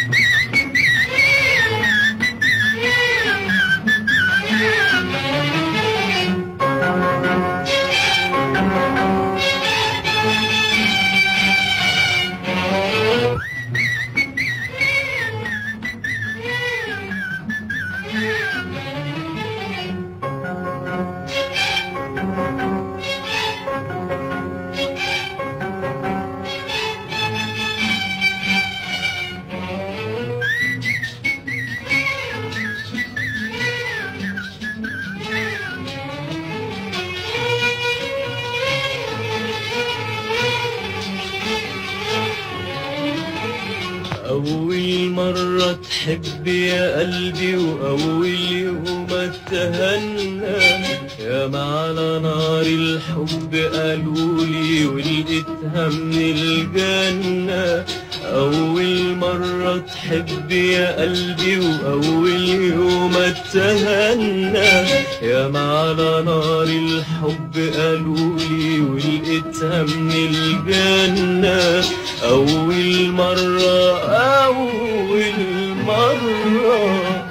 أول مرة تحب يا قلبي وأول يوم اتهنى يا على نار الحب قالولي ولقيتها من الجنة أول مرة تحب يا قلبي وأول يوم اتهنى يا على نار الحب قالولي ولقيتها من الجنة أول مرة أول مرة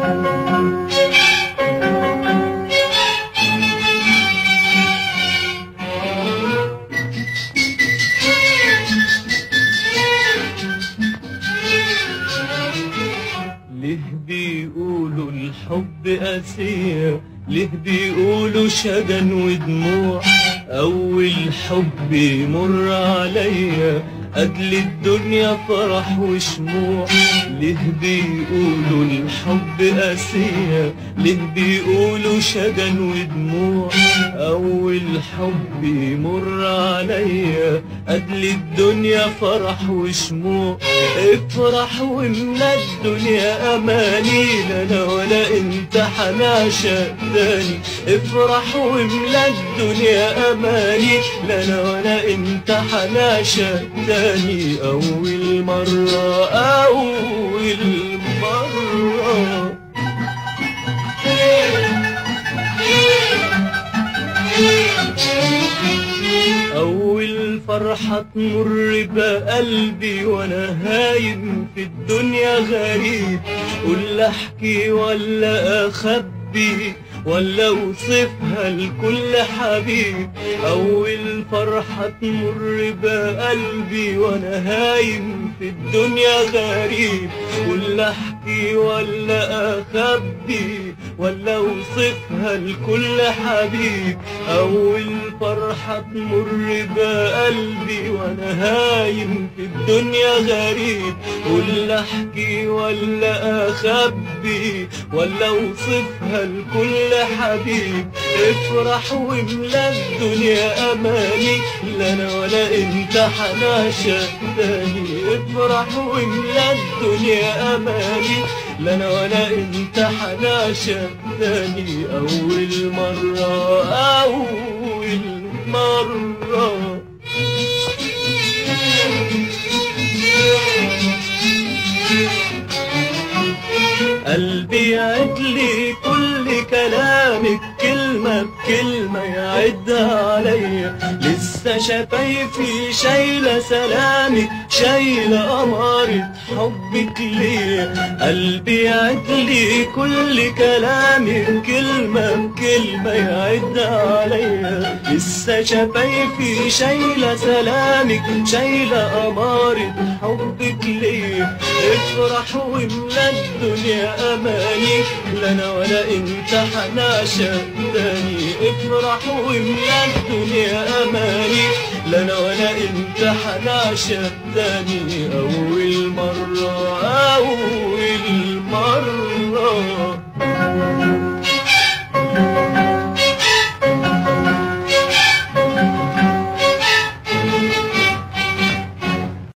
ليه بيقولوا الحب أسير ليه بيقولوا شجن ودموع أول حب يمر عليا أجل الدنيا فرح وشموع ليه بيقولوا الحب أسير ليه بيقولوا شجن ودموع أول حب يمر عليا أجل الدنيا فرح وشموع افرح واملا الدنيا أماني لا أنا ولا أنت حناشة تاني افرح واملا الدنيا أماني لا أنا ولا أنت حناشة تاني أول مرة أول مرة أول فرحة تمر بقلبي وأنا هايم في الدنيا غريب قول أحكي ولا أخبي ولا اوصفها لكل حبيب اول فرحة تمر بقلبي وانا هايم في الدنيا غريب ولا احكي ولا اخبي ولا اوصفها لكل حبيب اول فرحة تمر بقلبي وانا هايم في الدنيا غريب ولا احكي ولا اخبي ولا اوصفها لكل حبيب افرح واملا الدنيا اماني لا انا ولا انت حناشة تاني افرح واملا الدنيا اماني لا انا ولا انت حناشة تاني اول مرة اول مرة قلبي يعد لي كل كلامك كلمة بكلمة يعدها عليا لسه شفايفي شايلة سلامك شايلة أمارة حبك ليا قلبي يعد لي كل كلامك كلمة بكلمة يعدها عليا لسه شفايفي شايلة سلامك شايلة أمارة حبك ليا افرح واملا الدنيا أماني لا أنا ولا أنت حناشة تاني افرح واملا الدنيا أماني لا أنا ولا أنت حناشة تاني أول مرة أول